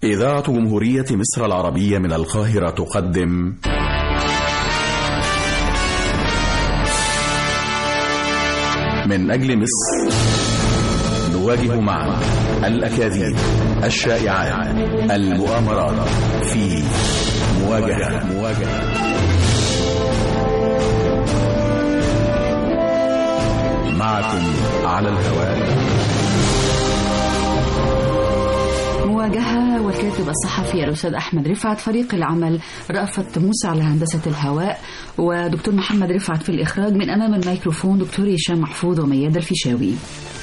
إذاعة جمهورية مصر العربية من القاهرة تقدم من أجل مصر نواجه معا الأكاذيب الشائعات المؤامرات في مواجهة مواجهة معكم على الهواء مواجهة والكاتب الصحفي الأستاذ أحمد رفعت فريق العمل رأفت موسى على هندسة الهواء ودكتور محمد رفعت في الإخراج من أمام الميكروفون دكتور هشام محفوظ وميادة الفيشاوي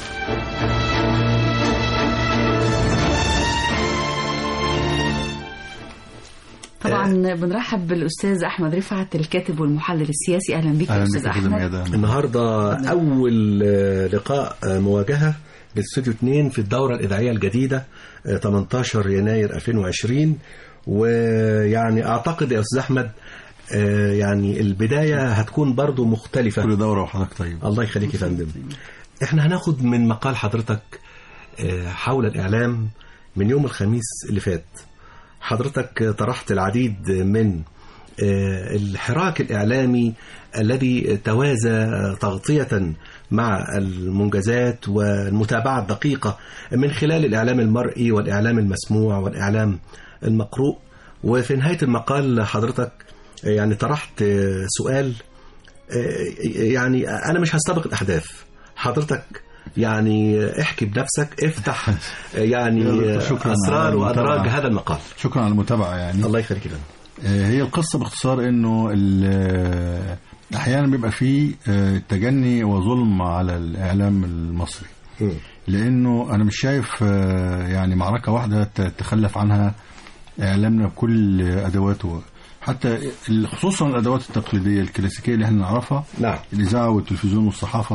طبعا بنرحب بالاستاذ احمد رفعت الكاتب والمحلل السياسي اهلا بك اهلا استاذ بك يا فندم احمد ميادة. النهارده اول آه، لقاء آه، مواجهه بالاستوديو 2 في الدوره الاذاعيه الجديده آه، 18 يناير 2020 ويعني اعتقد يا استاذ احمد آه، يعني البدايه هتكون برضو مختلفه كل دورة وحضرتك طيب الله يخليك يا فندم احنا هناخد من مقال حضرتك آه، حول الاعلام من يوم الخميس اللي فات حضرتك طرحت العديد من آه، الحراك الإعلامي الذي توازى تغطية مع المنجزات والمتابعة الدقيقة من خلال الإعلام المرئي والإعلام المسموع والإعلام المقروء وفي نهاية المقال حضرتك آه، يعني طرحت آه، سؤال آه، يعني أنا مش هستبق الأحداث حضرتك يعني احكي بنفسك افتح آه، يعني يا دكتور، شكراً أسرار على وأدراج المتابعة. هذا المقال شكرا على المتابعة يعني الله يخليك يا فندم. آه، هي القصة باختصار انه ال- احيانا بيبقى فيه آه، تجني وظلم على الاعلام المصري مم. لانه انا مش شايف آه، يعني معركة واحدة ت- تخلف عنها اعلامنا بكل ادواته حتى ال- خصوصا الادوات التقليدية الكلاسيكية اللي احنا نعرفها نعم الإذاعة والتلفزيون والصحافة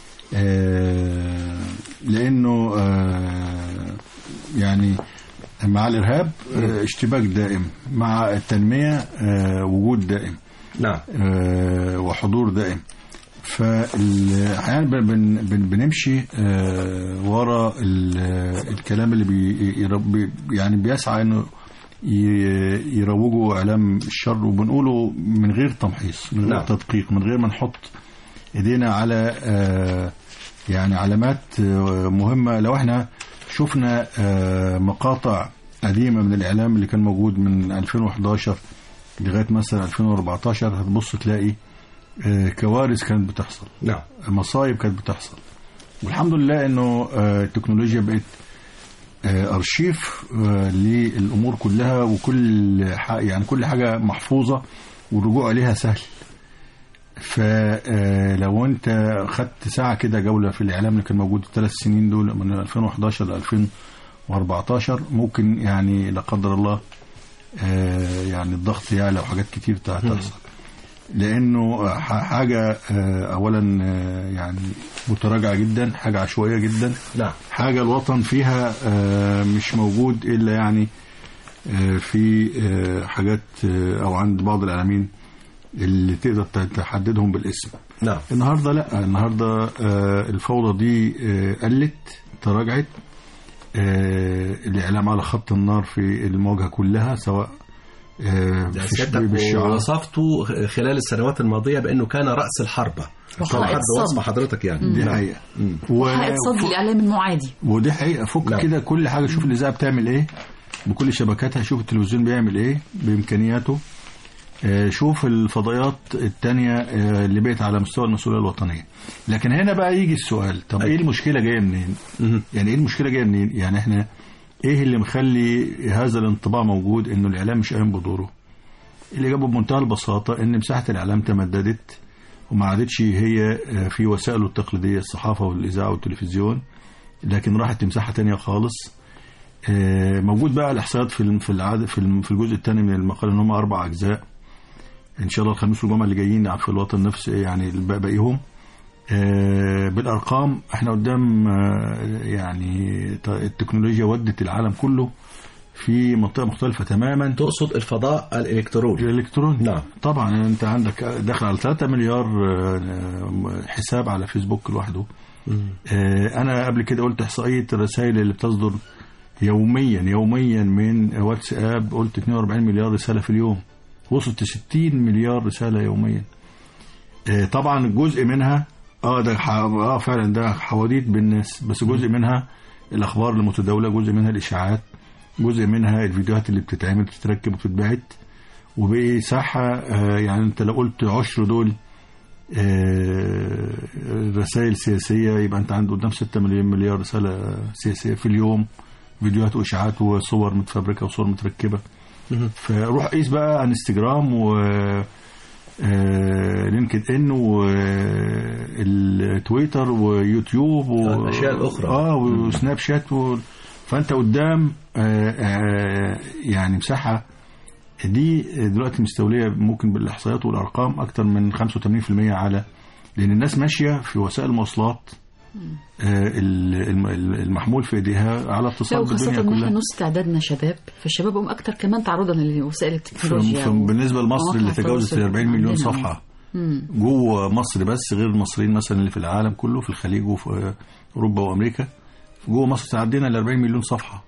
آه، لأنه آه، يعني مع الإرهاب آه، اشتباك دائم مع التنمية آه، وجود دائم نعم آه، وحضور دائم فأحيانا بن- بن- بن- بنمشي آه، ورا ال- الكلام اللي بي يرب- يعني بيسعى انه ي- يروجوا اعلام الشر وبنقوله من غير تمحيص من غير نعم. تدقيق من غير ما نحط ايدينا على آه، يعني علامات آه، مهمه لو احنا شفنا آه، مقاطع قديمه من الاعلام اللي كان موجود من 2011 لغايه مثلا 2014 هتبص تلاقي آه، كوارث كانت بتحصل نعم مصايب كانت بتحصل والحمد لله انه آه، التكنولوجيا بقت آه، ارشيف آه، للامور كلها وكل ح- يعني كل حاجه محفوظه والرجوع اليها سهل فلو انت خدت ساعه كده جوله في الاعلام اللي كان موجود الثلاث سنين دول من 2011 ل 2014 ممكن يعني لا قدر الله آه، يعني الضغط يعلى وحاجات كتير تحصل لانه ح- حاجه آه، اولا آه، يعني متراجعه جدا حاجه عشوائيه جدا نعم حاجه الوطن فيها آه، مش موجود الا يعني آه، في آه، حاجات آه، او عند بعض الاعلاميين اللي تقدر ت- تحددهم بالاسم نعم النهارده لا النهارده آه، الفوضى دي آه، قلت تراجعت آه، الاعلام على خط النار في المواجهه كلها سواء آه، ده في سيادتك بالشعار وصفته خلال السنوات الماضية بأنه كان رأس الحربة وحائط حد صد. وصف حضرتك يعني دي نعم. حقيقه مم. و- حائط صد الاعلام المعادي ودي حقيقه فك نعم. كده كل حاجه شوف الاذاعه بتعمل ايه بكل شبكاتها شوف التلفزيون بيعمل ايه بامكانياته آه، شوف الفضائيات التانية آه، اللي بقت على مستوى المسؤولية الوطنية لكن هنا بقى يجي السؤال طب ايه المشكلة جاية منين مم. يعني ايه المشكلة جاية منين يعني احنا ايه اللي مخلي هذا الانطباع موجود انه الاعلام مش قايم بدوره الاجابة بمنتهى البساطة ان مساحة الاعلام تمددت وما عادتش هي آه، في وسائله التقليدية الصحافة والاذاعة والتلفزيون لكن راحت مساحة تانية خالص آه، موجود بقى الاحصائيات في الم- في العاد في الم- في الجزء الثاني من المقال ان هم اربع اجزاء ان شاء الله الخميس والجمعه اللي جايين في الوطن نفس يعني الب- باقيهم آه، بالارقام احنا قدام آه، يعني ت- التكنولوجيا ودت العالم كله في منطقه مختلفه تماما تقصد الفضاء الإلكتروني الالكتروني نعم. طبعا انت عندك داخل على 3 مليار آه، حساب على فيسبوك لوحده مم. آه، انا قبل كده قلت احصائيه الرسائل اللي بتصدر يوميا يوميا من واتساب قلت 42 مليار رساله في اليوم وصلت ل 60 مليار رساله يوميا آه، طبعا جزء منها اه ده ح- اه فعلا ده حواديت بالناس بس جزء منها الاخبار المتداوله جزء منها الاشاعات جزء منها الفيديوهات اللي بتتعمل بتتركب وتتبعت وبقي ساحه آه، يعني انت لو قلت عشر دول آه، رسائل سياسيه يبقى انت عندك قدام 6 مليون مليار رساله سياسيه في اليوم فيديوهات واشاعات وصور متفبركه وصور متركبه فروح قيس بقى انستجرام و آه، لينكد ان والتويتر ويوتيوب و... آه، الأشياء الأخرى. اه وسناب شات و... فانت قدام آه، آه، يعني مساحه دي دلوقتي مستوليه ممكن بالاحصائيات والارقام اكتر من 85% على لان الناس ماشيه في وسائل المواصلات آه، ال- الم- المحمول في ايديها على لا اتصال وخاصة بالدنيا ان احنا كلها نص تعدادنا شباب فالشباب هم اكتر كمان تعرضا لوسائل التكنولوجيا ف- و- بالنسبه لمصر مواقع اللي تجاوزت ال التواصل 40 مليون عندنا. صفحه مم. جوه مصر بس غير المصريين مثلا اللي في العالم كله في الخليج وفي اوروبا وامريكا جوه مصر تعدينا ال 40 مليون صفحه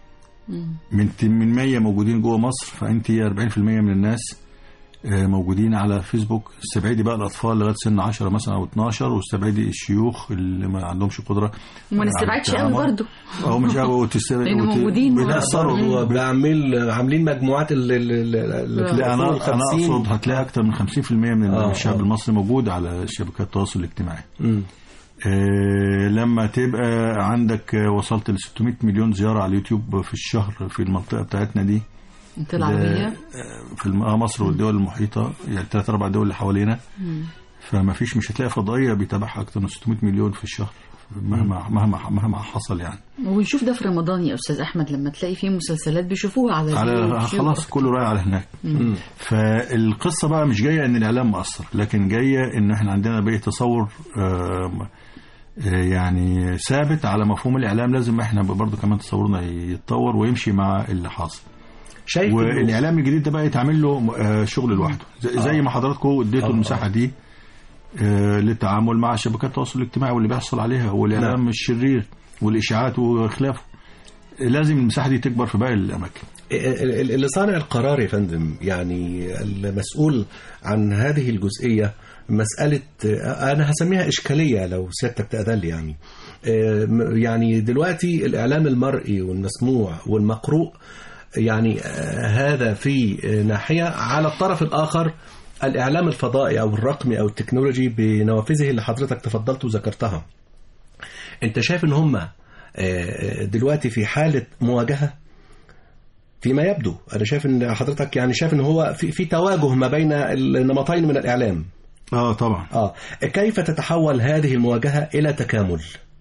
من ت- من 100 موجودين جوه مصر فانت 40% من الناس آه، موجودين على فيسبوك استبعدي بقى الاطفال لغايه سن 10 مثلا او 12 واستبعدي الشيوخ اللي ما عندهمش قدره وما على نستبعدش قوي التعامل. برضه او مش قوي وتستبعد لأنه موجودين لا بيتاثروا برضه عاملين عاملين مجموعات ال ال ال ال- لا انا فوق ال انا 50. اقصد هتلاقي اكتر من 50% من آه، الشعب آه. المصري موجود على شبكات التواصل الاجتماعي مم. آه، لما تبقى عندك آه، وصلت ل 600 مليون زيارة على اليوتيوب في الشهر في المنطقة بتاعتنا دي انت العربية ده، آه، في الم- آه، مصر والدول المحيطة يعني ثلاث أربع دول اللي حوالينا فما فيش مش هتلاقي فضائية بيتابعها أكتر من 600 مليون في الشهر مهما مهما مهما حصل يعني ونشوف ده في رمضان يا استاذ احمد لما تلاقي فيه مسلسلات بيشوفوها على على اليوتيوب. خلاص كله رايح على هناك مم. فالقصة بقى مش جاية ان الاعلام مؤثر لكن جاية ان احنا عندنا بقى تصور آم، آه، يعني ثابت على مفهوم الاعلام لازم احنا برضو كمان تصورنا يتطور ويمشي مع اللي حاصل شايف إنه- والاعلام الجديد ده بقى يتعمل له آه، شغل لوحده زي, زي ما حضراتكم اديتوا آه، المساحه دي آه، للتعامل مع شبكات التواصل الاجتماعي واللي بيحصل عليها والاعلام نعم. الشرير والاشاعات وخلافه لازم المساحه دي تكبر في باقي الاماكن ال- ال- اللي صانع القرار يا فندم يعني المسؤول عن هذه الجزئية مسألة أنا هسميها إشكالية لو سيادتك تأذن لي يعني آه، يعني دلوقتي الإعلام المرئي والمسموع والمقروء يعني آه، هذا في آه، ناحية على الطرف الآخر الإعلام الفضائي أو الرقمي أو التكنولوجي بنوافذه اللي حضرتك تفضلت وذكرتها أنت شايف إن هم آه، دلوقتي في حالة مواجهة فيما يبدو انا شايف ان حضرتك يعني شايف ان هو في في تواجه ما بين النمطين من الاعلام اه طبعا اه كيف تتحول هذه المواجهه الى تكامل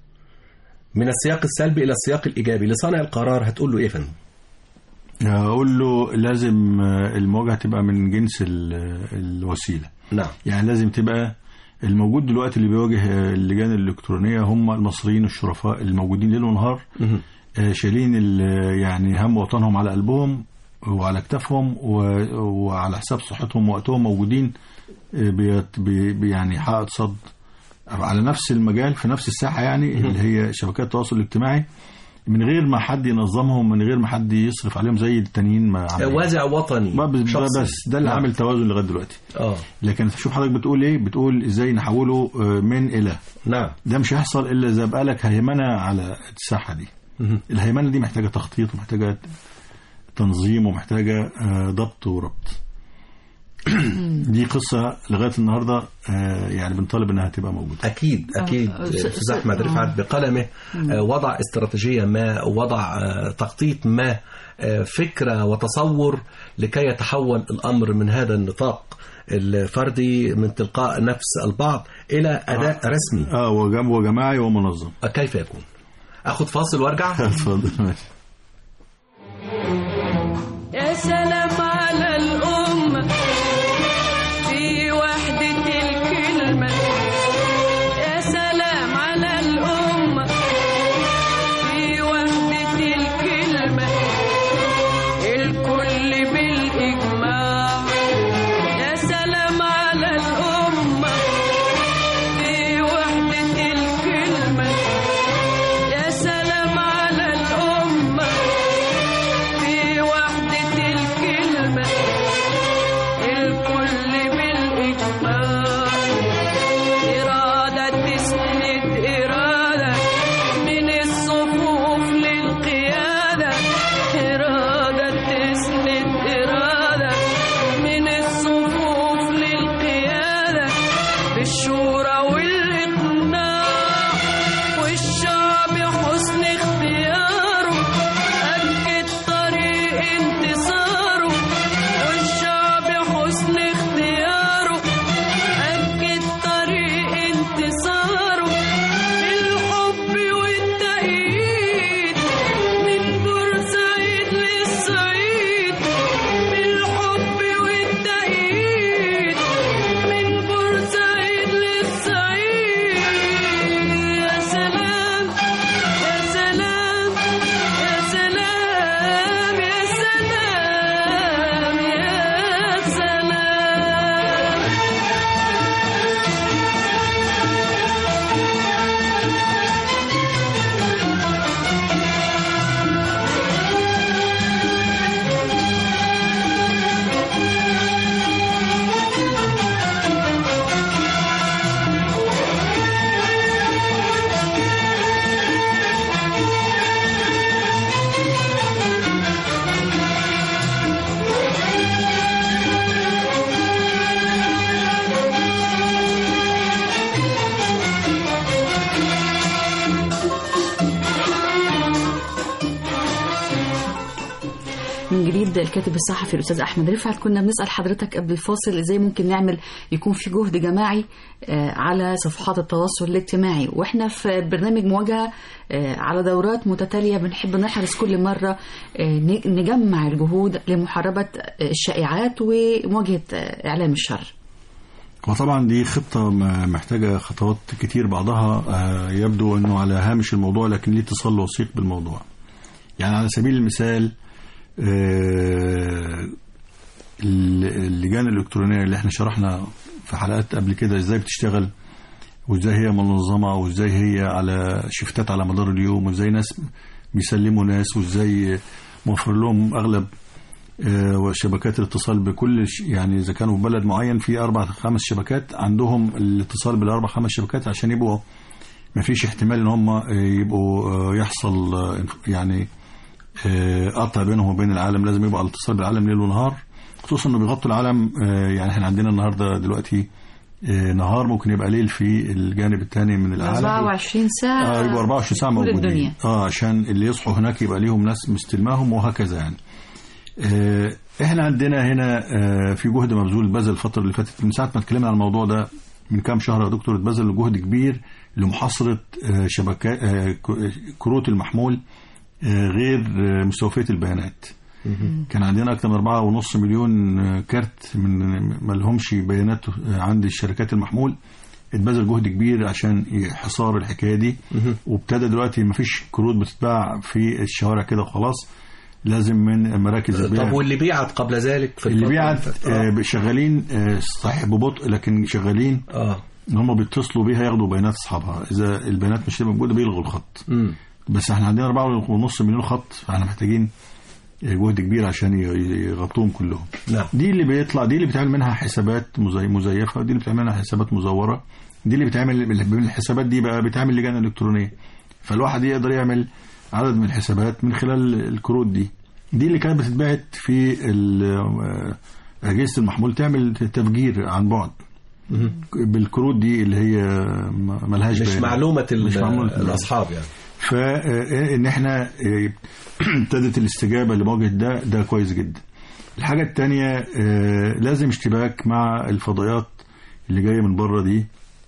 من السياق السلبي الى السياق الايجابي لصانع القرار هتقول له ايه يا فندم اقول له لازم آه، المواجهه تبقى من جنس ال- الوسيله نعم يعني لازم تبقى الموجود دلوقتي اللي بيواجه آه، اللجان الالكترونيه هم المصريين الشرفاء الموجودين ليل ونهار مهم. آه، شايلين ال- يعني هم وطنهم على قلبهم وعلى كتافهم و- وعلى حساب صحتهم ووقتهم موجودين آه، بيت- بي بي- يعني حائط صد على نفس المجال في نفس الساحه يعني اللي هي شبكات التواصل الاجتماعي من غير ما حد ينظمهم من غير ما حد يصرف عليهم زي التانيين ما عملوا. وازع وطني ما بس, شخصي. بس ده اللي نعم. عامل توازن لغايه دلوقتي اه لكن شوف حضرتك بتقول ايه بتقول ازاي نحوله آه، من الى نعم ده مش هيحصل الا اذا بقى لك هيمنه على الساحه دي مهم. الهيمنه دي محتاجه تخطيط ومحتاجه تنظيم ومحتاجه آه، ضبط وربط دي قصه لغايه النهارده آه، يعني بنطالب انها تبقى موجوده اكيد اكيد آه، استاذ س- احمد آه. رفعت بقلمه آه، وضع استراتيجيه ما وضع آه، تخطيط ما آه، فكره وتصور لكي يتحول الامر من هذا النطاق الفردي من تلقاء نفس البعض الى اداء رسمي اه وجم- وجماعي ومنظم آه، كيف يكون اخد فاصل وارجع اتفضل ماشي يا سلام على الأمة في وحدة الكلمة يا سلام على الأمة في وحدة الكلمة الكل بالإجماع يا سلام على الأمة في وحدة الكلمة يا سلام على الأمة من جديد الكاتب الصحفي الاستاذ احمد رفعت كنا بنسال حضرتك قبل الفاصل ازاي ممكن نعمل يكون في جهد جماعي آه، على صفحات التواصل الاجتماعي واحنا في برنامج مواجهه آه، على دورات متتاليه بنحب نحرص كل مره آه، ن- نجمع الجهود لمحاربه آه، الشائعات ومواجهه آه، اعلام الشر وطبعا دي خطة م- محتاجة خطوات كتير بعضها آه، يبدو أنه على هامش الموضوع لكن ليه اتصال وثيق بالموضوع يعني على سبيل المثال آه، ال- اللجان الإلكترونية اللي احنا شرحنا في حلقات قبل كده ازاي بتشتغل وازاي هي منظمة وازاي هي على شفتات على مدار اليوم وازاي ناس بيسلموا ناس وازاي موفر لهم أغلب آه، وشبكات الاتصال بكل ش- يعني اذا كانوا في بلد معين في اربع خمس شبكات عندهم الاتصال بالاربع خمس شبكات عشان يبقوا ما فيش احتمال ان هم آه، يبقوا آه، يحصل آه، يعني آه، قطع بينهم وبين العالم لازم يبقى على الاتصال بالعالم ليل ونهار خصوصا انه بيغطوا العالم آه، يعني احنا عندنا النهارده دلوقتي آه، نهار ممكن يبقى ليل في الجانب الثاني من العالم 24 ساعه اه يبقوا 24 ساعه كل موجودين الدنيا. اه عشان اللي يصحوا هناك يبقى ليهم ناس مستلماهم وهكذا يعني آه احنا عندنا هنا آه في جهد مبذول بذل الفتره اللي فاتت من ساعه ما اتكلمنا عن الموضوع ده من كام شهر يا دكتور اتبذل جهد كبير لمحاصره آه شبكات آه ك- كروت المحمول آه غير آه مستوفيه البيانات كان عندنا اكثر من 4.5 مليون آه، كارت من ما لهمش بيانات آه، عند الشركات المحمول اتبذل جهد كبير عشان حصار الحكايه دي وابتدى دلوقتي مفيش كروت بتتباع في الشوارع كده وخلاص لازم من مراكز البيع طب واللي بيعت قبل ذلك في اللي الفترة بيعت فاتت؟ آه، شغالين آه، صحيح ببطء لكن شغالين اه ان هم بيتصلوا بيها ياخدوا بيانات اصحابها اذا البيانات مش هتبقى موجوده بيلغوا الخط امم بس احنا عندنا 4.5 مليون خط فاحنا محتاجين جهد كبير عشان ي- يغطوهم كلهم نعم دي اللي بيطلع دي اللي بيتعمل منها حسابات مزي- مزيفه ودي اللي بيتعمل منها حسابات مزوره دي اللي بيتعمل من الحسابات دي بقى بيتعمل لجان الكترونيه فالواحد يقدر يعمل عدد من الحسابات من خلال الكروت دي دي اللي كانت بتتبعت في ال- اجهزه المحمول تعمل تفجير عن بعد بالكروت دي اللي هي م- ملهاش مش بيانات. معلومة ال- مش معلومة الأصحاب يعني فان احنا آه، ابتدت الاستجابه لمواجهه ده ده كويس جدا الحاجه الثانيه لازم اشتباك مع الفضائيات اللي جايه من بره دي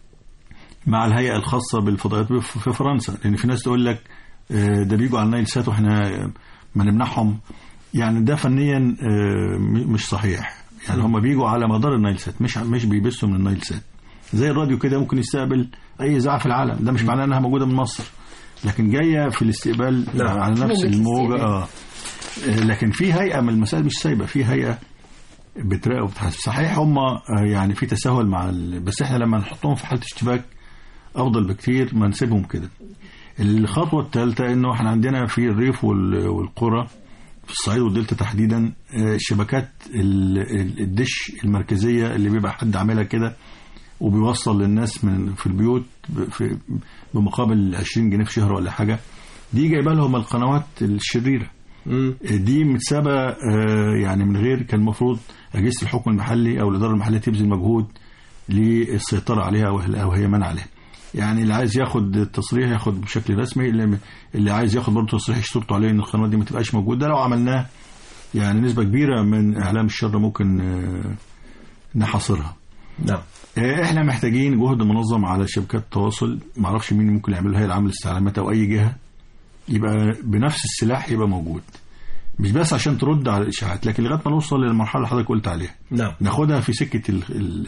مع الهيئه الخاصه بالفضائيات في في فرنسا لان في ناس تقول لك آه، ده بيجوا على النايل سات واحنا آه، ما نمنعهم يعني ده فنيا آه، م- مش صحيح يعني هم بيجوا على مدار النايل سات مش مش بيبثوا من النايل سات زي الراديو كده ممكن يستقبل اي اذاعه في العالم ده مش معناه انها موجوده من مصر لكن جايه في الاستقبال نعم. على نفس موجة الموجه الاستقبال. اه آه، لكن في هيئه من المسائل مش سايبه في هيئه بتراقب وبتحاسب صحيح هم آه، يعني في تساهل مع ال... بس احنا لما نحطهم في حاله اشتباك افضل بكتير ما نسيبهم كده الخطوه الثالثه انه احنا عندنا في الريف وال- والقرى في الصعيد والدلتا تحديدا آه، شبكات ال- ال- الدش المركزيه اللي بيبقى حد عاملها كده وبيوصل للناس من في البيوت ب- في بمقابل 20 جنيه في شهر ولا حاجه دي جايبه لهم القنوات الشريره مم. دي متسابه آه، يعني من غير كان المفروض اجهزه الحكم المحلي او الاداره المحليه تبذل مجهود للسيطره عليها او أو هي منع عليها. يعني اللي عايز ياخد التصريح ياخد بشكل رسمي اللي, اللي عايز ياخد برضه تصريح يشترطوا عليه ان القنوات دي ما تبقاش موجوده لو عملناه يعني نسبه كبيره من اعلام الشر ممكن آه، نحاصرها. نعم آه، احنا محتاجين جهد منظم على شبكات التواصل ما اعرفش مين ممكن يعملها هي العمل الاستعلامات او اي جهه يبقى بنفس السلاح يبقى موجود مش بس عشان ترد على الاشاعات لكن لغايه ما نوصل للمرحله اللي حضرتك قلت عليها نعم ناخدها في سكه ال ال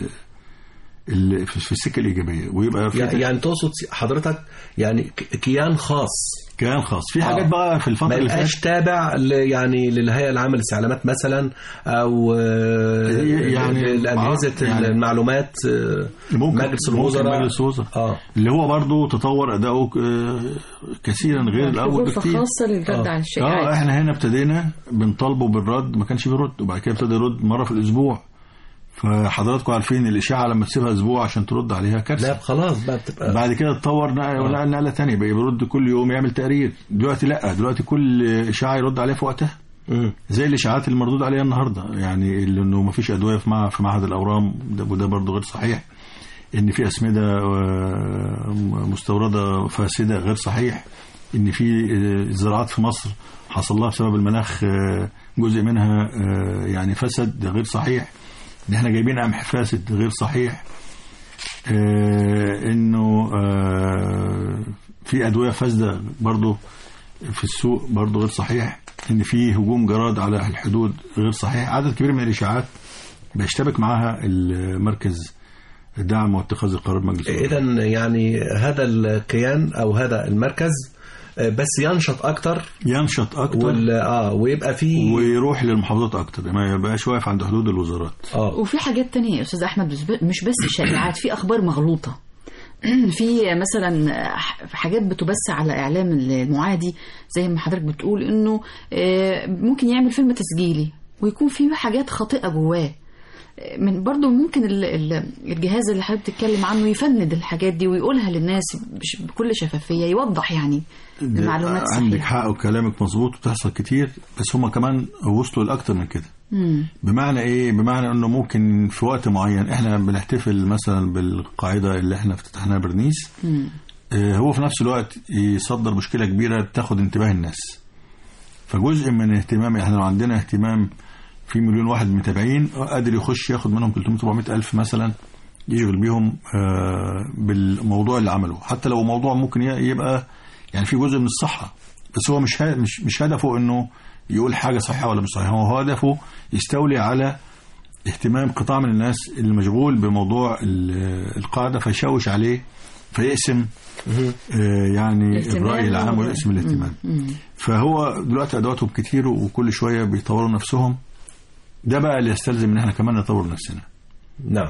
ال في في السكه الايجابيه ويبقى في يعني يعني تقصد حضرتك يعني ك- كيان خاص كلام خاص في آه. حاجات بقى في ما الفتره اللي يبقاش فاتت تابع ل- يعني للهيئه العامه للاستعلامات مثلا او آه، يعني لاجهزه يعني المعلومات آه، ممكن مجلس ممكن الوزراء مجلس الوزراء اه اللي هو برضه تطور اداؤه آه، كثيرا غير الاول غرفة بكتير خاصة للرد آه. على اه الشائعات احنا هنا ابتدينا بنطالبه بالرد ما كانش بيرد وبعد كده ابتدى يرد مره في الاسبوع فحضراتكم عارفين الاشاعه لما تسيبها اسبوع عشان ترد عليها لا كارثه خلاص بقى بتبقى بعد كده اتطور نقله نقل نقله ثانيه بقى بيرد كل يوم يعمل تقرير دلوقتي لا دلوقتي كل اشاعه يرد عليها في وقتها مم. زي الاشاعات اللي مردود عليها النهارده يعني اللي انه ما فيش ادويه في مع في معهد الاورام ده وده برضه غير صحيح ان في اسمده آه، مستورده فاسده غير صحيح ان في آه، زراعات في مصر حصل لها بسبب المناخ آه، جزء منها آه، يعني فسد ده غير صحيح ان احنا جايبين قمح فاسد غير صحيح آه، انه آه، في ادويه فاسده برضو في السوق برضو غير صحيح ان في هجوم جراد على الحدود غير صحيح عدد كبير من الاشاعات بيشتبك معاها المركز الدعم واتخاذ القرار مجلس الوزراء. اذا يعني هذا الكيان او هذا المركز آه، بس ينشط اكتر ينشط اكتر وال اه ويبقى في ويروح للمحافظات اكتر ما يبقاش واقف عند حدود الوزارات اه وفي حاجات تانية يا استاذ احمد مش ب- مش بس شائعات في اخبار مغلوطه في مثلا حاجات بتبث على اعلام المعادي زي ما حضرتك بتقول انه آه، ممكن يعمل فيلم تسجيلي ويكون فيه حاجات خاطئه جواه آه، من برضه ممكن ال- ال- الجهاز اللي حضرتك بتتكلم عنه يفند الحاجات دي ويقولها للناس بش- بكل شفافيه يوضح يعني المعلومات عندك صحيحه حق وكلامك مظبوط وبتحصل كتير بس هم كمان وصلوا لاكتر من كده مم. بمعنى ايه بمعنى انه ممكن في وقت معين احنا بنحتفل مثلا بالقاعده اللي احنا افتتحناها برنيس مم. آه، هو في نفس الوقت يصدر مشكله كبيره تاخد انتباه الناس فجزء من اهتمام احنا لو عندنا اهتمام في مليون واحد متابعين آه، قادر يخش ياخد منهم 300 400 الف مثلا يشغل بيهم آه، بالموضوع اللي عمله حتى لو موضوع ممكن ي- يبقى يعني في جزء من الصحه بس هو مش ه- مش مش هدفه انه يقول حاجه صحيحه ولا مش صحيحه هو هدفه يستولي على اهتمام قطاع من الناس اللي مشغول بموضوع ال- القاعده فيشوش عليه فيقسم آه، يعني الاهتمام الراي العام و- ويقسم الاهتمام مم. فهو دلوقتي ادواتهم كتير وكل شويه بيطوروا نفسهم ده بقى اللي يستلزم ان احنا كمان نطور نفسنا نعم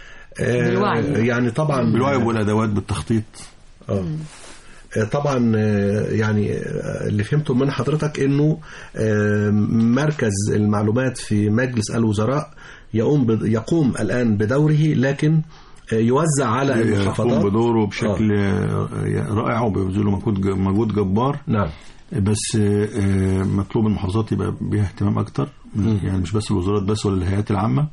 آه، بالوعي. يعني طبعا بالوعي والادوات بالتخطيط اه آه، طبعا آه، يعني آه، اللي فهمته من حضرتك انه آه، مركز المعلومات في مجلس الوزراء يقوم بد- يقوم الان بدوره لكن آه، يوزع على يقوم المحافظات بدوره بشكل آه، رائع وبيبذلوا مجهود مجهود جبار نعم بس آه، آه، مطلوب المحافظات يبقى بيها اهتمام اكتر مم. يعني مش بس الوزارات بس ولا الهيئات العامه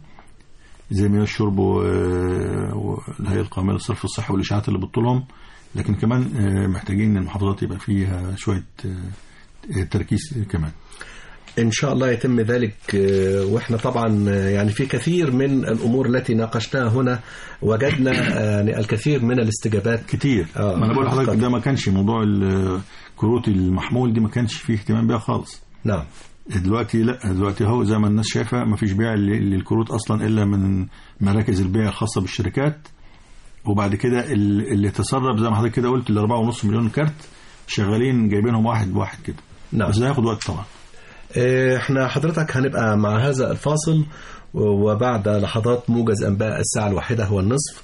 زي مياه الشرب و- آه، والهيئه القوميه للصرف الصحي والاشاعات اللي بتطولهم لكن كمان آه، محتاجين ان المحافظات يبقى فيها شويه آه، تركيز كمان إن شاء الله يتم ذلك آه، وإحنا طبعا آه، يعني في كثير من الأمور التي ناقشناها هنا وجدنا آه، يعني الكثير من الاستجابات كتير آه، ما انا بقول لحضرتك حقيقة. ده ما كانش موضوع الكروت المحمول دي ما كانش فيه اهتمام بيها خالص نعم دلوقتي لا دلوقتي هو زي ما الناس شايفه ما فيش بيع لل- للكروت اصلا الا من مراكز البيع الخاصه بالشركات وبعد كده ال- اللي تسرب زي ما حضرتك كده قلت ال 4.5 مليون كارت شغالين جايبينهم واحد بواحد كده نعم بس ده هياخد وقت طبعا آه، احنا حضرتك هنبقى مع هذا الفاصل وبعد لحظات موجز أنباء الساعة الواحدة هو النصف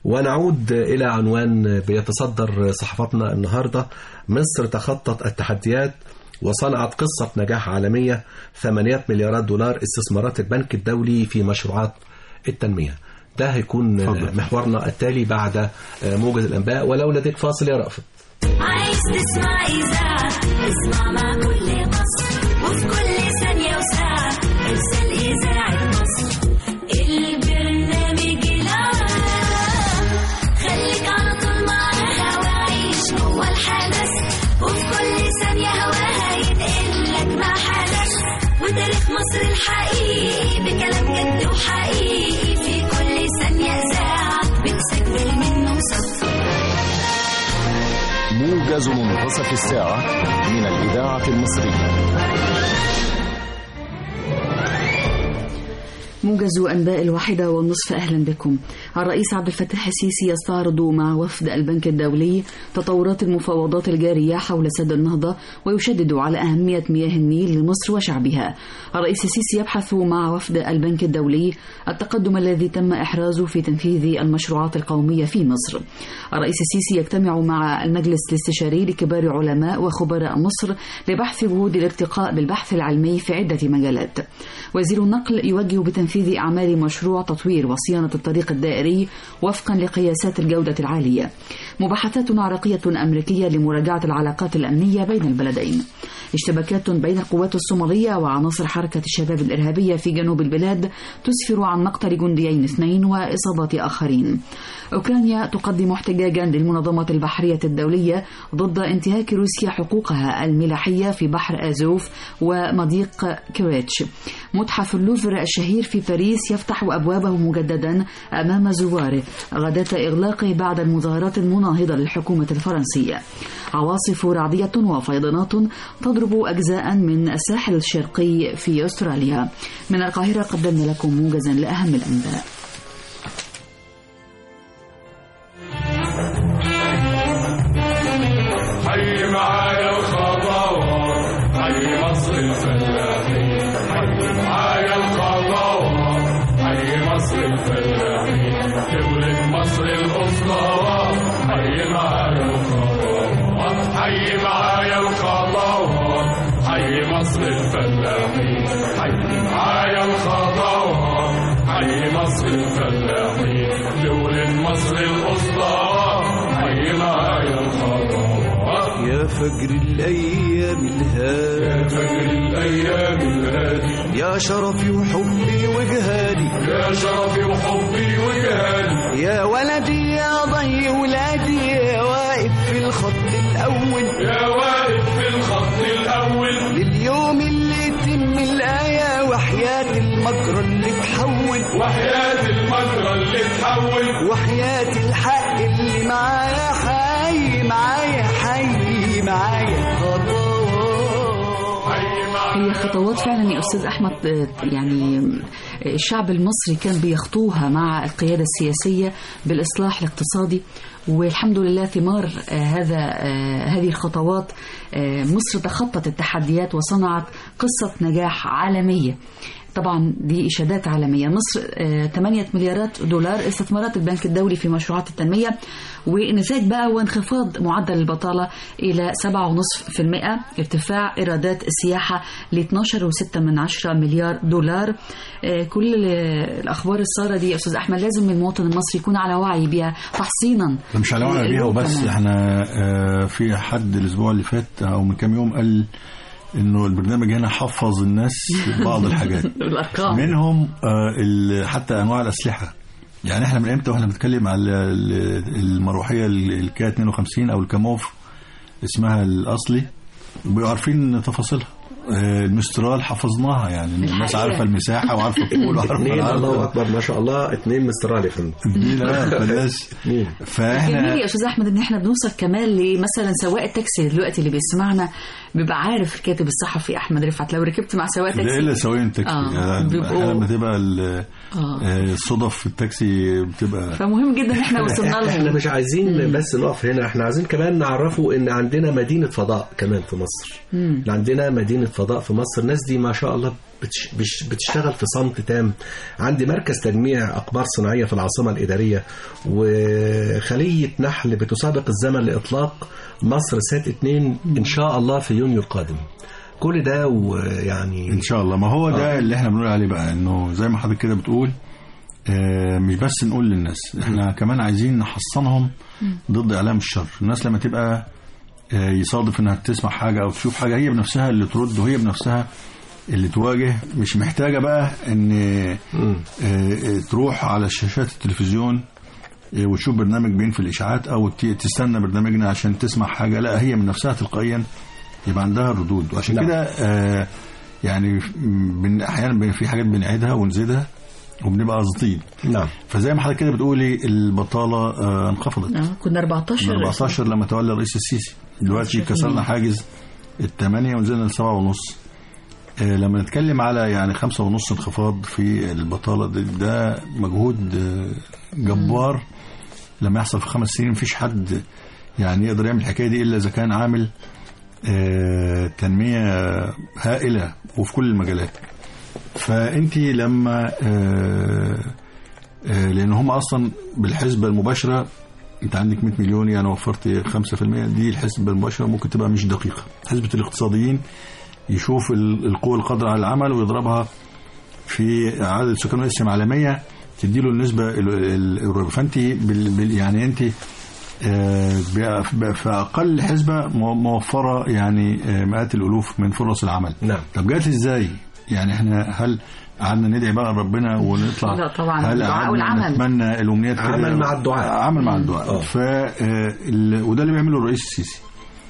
ونعود إلى عنوان بيتصدر صحفتنا النهاردة مصر تخطت التحديات وصنعت قصة نجاح عالمية ثمانية مليارات دولار استثمارات البنك الدولي في مشروعات التنمية ده هيكون اتفضل. محورنا التالي بعد موجز الأنباء ولو لديك فاصل يا رأفت عايز تسمع إذاعة اسمع مع كل مصر وفي كل ثانية وساعة ارسل إذاعة مصر البرنامج العام خليك على طول معاها وعيش جوه الحدث وفي كل ثانية هواها ينقلك مع حدث وتاريخ مصر الحقيقي بكلام جد وحقيقي في كل ثانية إذاعة بتسجل منه صوت موجز منتصف الساعة من الإذاعة المصرية موجز أنباء الواحدة والنصف أهلا بكم الرئيس عبد الفتاح السيسي يستعرض مع وفد البنك الدولي تطورات المفاوضات الجارية حول سد النهضة ويشدد على أهمية مياه النيل لمصر وشعبها الرئيس السيسي يبحث مع وفد البنك الدولي التقدم الذي تم إحرازه في تنفيذ المشروعات القومية في مصر الرئيس السيسي يجتمع مع المجلس الاستشاري لكبار علماء وخبراء مصر لبحث جهود الارتقاء بالبحث العلمي في عدة مجالات وزير النقل يوجه بتنفيذ تنفيذ أعمال مشروع تطوير وصيانة الطريق الدائري وفقا لقياسات الجودة العالية مباحثات عراقية أمريكية لمراجعة العلاقات الأمنية بين البلدين اشتباكات بين القوات الصومالية وعناصر حركة الشباب الإرهابية في جنوب البلاد تسفر عن مقتل جنديين اثنين وإصابات آخرين أوكرانيا تقدم احتجاجا للمنظمة البحرية الدولية ضد انتهاك روسيا حقوقها الملاحية في بحر آزوف ومضيق كريتش متحف اللوفر الشهير في باريس يفتح أبوابه مجددا أمام زواره غداة إغلاقه بعد المظاهرات المناهضة للحكومة الفرنسية عواصف رعدية وفيضانات تضرب أجزاء من الساحل الشرقي في أستراليا من القاهرة قدمنا لكم موجزا لأهم الأنباء حي معايا الخضوات حي مصر الفلاحين حي معايا الخضوات حي مصر الفلاحين دولة مصر الأسطورات حي معايا الخضوات حي معايا الخضوات حي مصر الفلاحين حي معايا الخضوات حي مصر الفلاحين دولة مصر الأسطورات حي معايا الخضوات يا فجر الأيام الهادي يا فجر الأيام الهادي يا شرفي وحبي وجهادي يا شرفي وحبي وجهادي يا ولدي يا ضي ولادي يا واقف في الخط الأول يا واقف في الخط الأول لليوم اللي يتم الآية وحياة المجرى اللي تحول وحياة المجرى اللي تحول وحياة الحق اللي معايا حي معايا حي معايا خطوات حي معايا هي خطوات فعلا يا استاذ احمد آه، يعني آه، الشعب المصري كان بيخطوها مع القياده السياسيه بالاصلاح الاقتصادي والحمد لله ثمار آه، هذا آه، هذه الخطوات آه، مصر تخطت التحديات وصنعت قصه نجاح عالميه طبعا دي إشادات عالمية مصر آه، 8 مليارات دولار استثمارات البنك الدولي في مشروعات التنمية ونتاج بقى وانخفاض معدل البطالة إلى 7.5% ارتفاع إيرادات السياحة ل 12.6 من عشرة مليار دولار آه، كل ال- الأخبار السارة دي يا أستاذ أحمد لازم المواطن المصري يكون على وعي بها تحصينا مش على وعي بيها للقلوب وبس كمان. احنا آه، في حد الاسبوع اللي فات او من كام يوم قال انه البرنامج هنا حفظ الناس بعض الحاجات بالأرقام منهم آه، ال- حتى انواع الاسلحه يعني احنا من امتى واحنا بنتكلم على ال- المروحيه الكا 52 او الكاموف اسمها الاصلي بيبقوا عارفين تفاصيلها آه، المسترال حفظناها يعني الناس الحقيقة. عارفه المساحه وعارفه الطول وعارفه اثنين الله العرض اكبر ما شاء الله اثنين مسترال يا فندم دي لا بلاش اثنين جميل فاحنا يا استاذ احمد ان احنا بنوصل كمان لمثلا سواق التاكسي دلوقتي اللي بيسمعنا بيبقى عارف الكاتب الصحفي احمد رفعت لو ركبت مع سواق ده تاكسي الا سواقين تاكسي آه، يعني بيبقوا- أحيانا لما تبقى ال- آه. آه، الصدف في التاكسي بتبقى فمهم جدا ان احنا وصلنا احنا لهم مش عايزين بس نقف هنا احنا عايزين كمان نعرفه ان عندنا مدينه فضاء كمان في مصر مم. عندنا مدينه فضاء في مصر الناس دي ما شاء الله بتش بش- بتشتغل في صمت تام عندي مركز تجميع اقمار صناعيه في العاصمه الاداريه وخليه نحل بتسابق الزمن لاطلاق مصر سات 2 ان شاء الله في يونيو القادم كل ده ويعني ان شاء الله ما هو ده آه. اللي احنا بنقول عليه بقى انه زي ما حضرتك كده بتقول آه، مش بس نقول للناس احنا كمان عايزين نحصنهم ضد اعلام الشر الناس لما تبقى آه، يصادف انها تسمع حاجه او تشوف حاجه هي بنفسها اللي ترد وهي بنفسها اللي تواجه مش محتاجه بقى ان مم. آه، آه، تروح على شاشات التلفزيون آه، وتشوف برنامج بينفي الاشاعات او ت- تستنى برنامجنا عشان تسمع حاجه لا هي من نفسها تلقائيا يبقى عندها الردود وعشان نعم. كده آه، يعني بن احيانا بن- في حاجات بنعيدها ونزيدها وبنبقى قاصدين نعم فزي ما حضرتك كده بتقولي البطاله آه، انخفضت آه، كنا 14 من 14 لما تولى الرئيس السيسي دلوقتي 14 كسرنا حاجز الثمانية ونزلنا لسبعة ونص آه، لما نتكلم على يعني خمسة ونص انخفاض في البطالة ده, ده مجهود آه، جبار لما يحصل في خمس سنين مفيش حد يعني يقدر يعمل الحكاية دي إلا إذا كان عامل آه، تنمية هائلة وفي كل المجالات فأنت لما آه، آه، لأن هم أصلا بالحسبة المباشرة انت عندك 100 مليون يعني وفرت 5% دي الحسبه المباشره ممكن تبقى مش دقيقه حسبه الاقتصاديين يشوف ال- القوة القادرة على العمل ويضربها في في عدد سكان الاسم عالميه تديله النسبه ال- ال- القريبه فانت بال بال- يعني انت آه، بقى- بقى في اقل حسبه مو- موفره يعني آه، مئات الالوف من فرص العمل نعم. طب جات ازاي يعني احنا هل قعدنا ندعي بقى ربنا ونطلع لا طبعا، هل الدعاء قعدنا والعمل. نتمنى الامنيات كده؟ عمل مع الدعاء. عمل مع آه. الدعاء ف آه، ال- وده اللي بيعمله الرئيس السيسي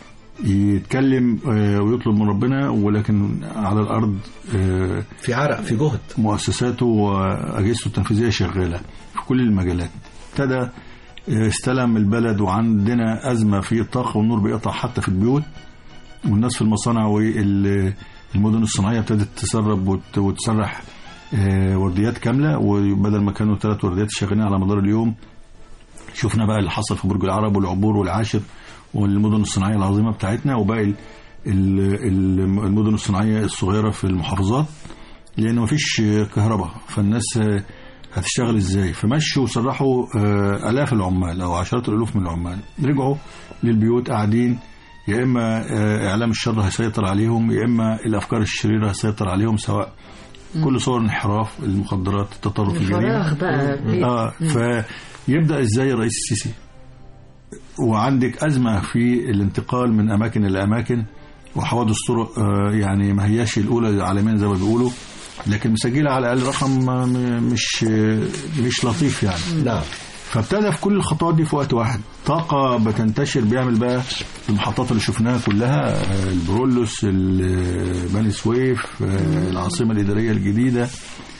يتكلم آه، ويطلب من ربنا ولكن على الارض آه، في عرق في جهد مؤسساته واجهزته التنفيذيه شغاله في كل المجالات ابتدى آه، استلم البلد وعندنا ازمه في الطاقه والنور بيقطع حتى في البيوت والناس في المصانع والمدن الصناعيه ابتدت تسرب وت- وتسرح آه، ورديات كامله وبدل ما كانوا ثلاث ورديات شغالين على مدار اليوم شفنا بقى اللي حصل في برج العرب والعبور والعاشر والمدن الصناعيه العظيمه بتاعتنا وباقي ال- ال- المدن الصناعيه الصغيره في المحافظات لان مفيش كهرباء فالناس آه، هتشتغل ازاي فمشوا وسرحوا آه، الاف العمال او عشرات الالوف من العمال رجعوا للبيوت قاعدين يا اما آه، اعلام الشر هيسيطر عليهم يا اما الافكار الشريره هيسيطر عليهم سواء كل صور الانحراف المخدرات التطرف الجريمه الفراغ بقى ليه؟ اه فيبدا ازاي الرئيس السيسي وعندك ازمه في الانتقال من اماكن الى اماكن وحوادث طرق آه، يعني ما هياش الاولى عالميا زي ما بيقولوا لكن مسجله على الاقل رقم آه، م- مش آه، مش لطيف يعني نعم فابتدى في كل الخطوات دي في وقت واحد طاقة بتنتشر بيعمل بقى المحطات اللي شفناها كلها آه، البرولوس ال- بني سويف آه، العاصمة الإدارية الجديدة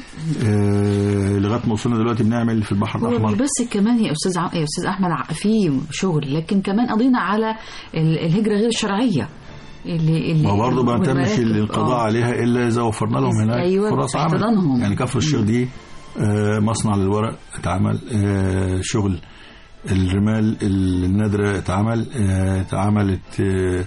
آه، لغاية ما وصلنا دلوقتي بنعمل في البحر هو مش الأحمر بس كمان يا استاذ ع... يا استاذ احمد ع- في شغل لكن كمان قضينا على ال- الهجره غير الشرعيه اللي اللي ما برضه ما تمش والمراكب. القضاء آه. عليها إلا إذا وفرنا لهم هناك أيوة، فرص عمل احتضانهم. يعني كفر الشيخ دي آه، مصنع للورق اتعمل آه، شغل الرمال النادرة اتعمل آه، اتعملت آه،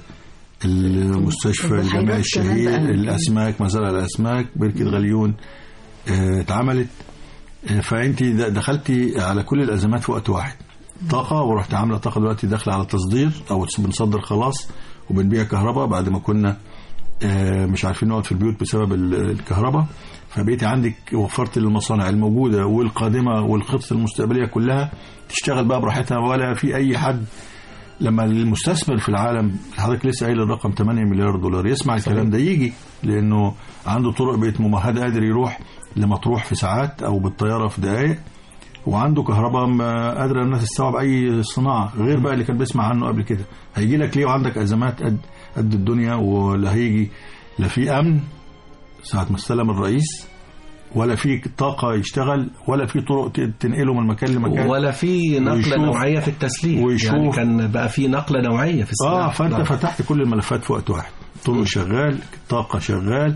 المستشفى البحيرات الجامعي كمان الشهيد بقى. الأسماك مزارع الأسماك بركة غليون آه، اتعملت آه، فأنت د- دخلتي على كل الأزمات في وقت واحد طاقة ورحت عاملة طاقة دلوقتي داخلة على تصدير أو بنصدر خلاص وبنبيع كهرباء بعد ما كنا آه، مش عارفين نقعد في البيوت بسبب ال- الكهرباء فبقيتي عندك وفرت للمصانع الموجودة والقادمة والخطط المستقبلية كلها تشتغل بقى براحتها ولا في أي حد لما المستثمر في العالم حضرتك لسه قايل الرقم 8 مليار دولار يسمع الكلام ده يجي لأنه عنده طرق بقت ممهدة قادر يروح لمطروح في ساعات أو بالطيارة في دقائق وعنده كهرباء ما قادرة انها تستوعب اي صناعة غير بقى اللي كان بيسمع عنه قبل كده هيجي لك ليه وعندك ازمات قد قد الدنيا ولا هيجي لا في امن ساعة ما استلم الرئيس ولا في طاقة يشتغل ولا في طرق ت- تنقله من مكان لمكان ولا في نقلة ويشوف- نوعية في التسليم ويشوف- يعني كان بقى في نقلة نوعية في السلاح اه فانت نعم. فتحت كل الملفات في وقت واحد طرق شغال طاقه شغال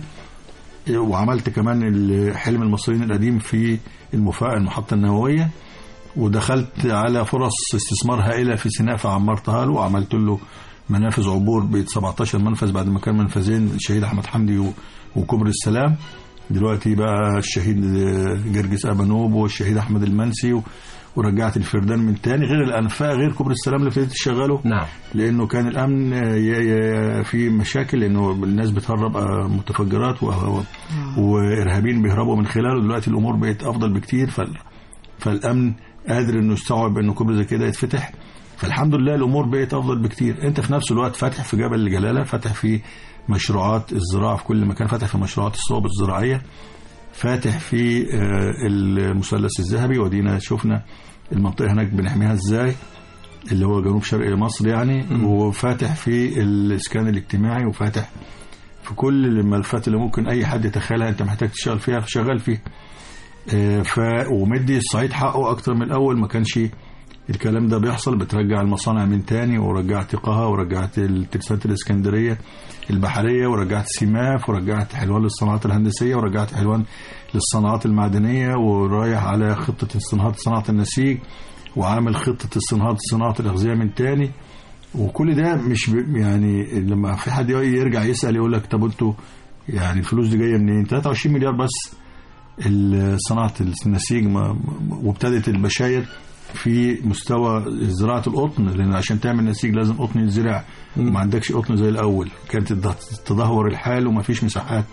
وعملت كمان ال- حلم المصريين القديم في المفاعل المحطه النوويه ودخلت على فرص استثمار هائله في سيناء فعمرتها له وعملت له منافذ عبور ب 17 منفذ بعد ما كان منفذين الشهيد احمد حمدي و- وكوبري السلام دلوقتي بقى الشهيد جرجس ابانوب والشهيد احمد المنسي و- ورجعت الفردان من تاني غير الانفاق غير كوبري السلام اللي ابتديت تشغله نعم لانه كان الامن ي- ي- في مشاكل لانه الناس بتهرب آه، متفجرات و- وارهابيين بيهربوا من خلاله دلوقتي الامور بقت افضل بكتير فال فالامن قادر انه يستوعب انه كوبري زي كده يتفتح فالحمد لله الامور بقت افضل بكتير انت في نفس الوقت فاتح في جبل الجلاله فاتح في مشروعات الزراعه في كل مكان فاتح في مشروعات الصوب الزراعيه فاتح في آه، المثلث الذهبي ودينا شفنا المنطقه هناك بنحميها ازاي اللي هو جنوب شرق مصر يعني وفاتح في الاسكان الاجتماعي وفاتح في كل الملفات اللي ممكن اي حد يتخيلها انت محتاج تشتغل فيها شغال فيها آه، ف ومدي الصعيد حقه اكتر من الاول ما كانش الكلام ده بيحصل بترجع المصانع من تاني ورجعت قها ورجعت الترسانات الاسكندريه البحريه ورجعت سيماف ورجعت حلوان للصناعات الهندسيه ورجعت حلوان للصناعات المعدنيه ورايح على خطه صناعه صناعه النسيج وعامل خطه الصناعات صناعه الاغذيه من تاني وكل ده مش ب... يعني لما في حد يرجع يسال يقول لك طب انتوا يعني الفلوس دي جايه منين 23 مليار بس ال- صناعه النسيج ما- ما- وابتدت البشاير في مستوى زراعه القطن لان عشان تعمل نسيج لازم قطن يتزرع ما عندكش قطن زي الاول كانت الد- تدهور الحال وما فيش مساحات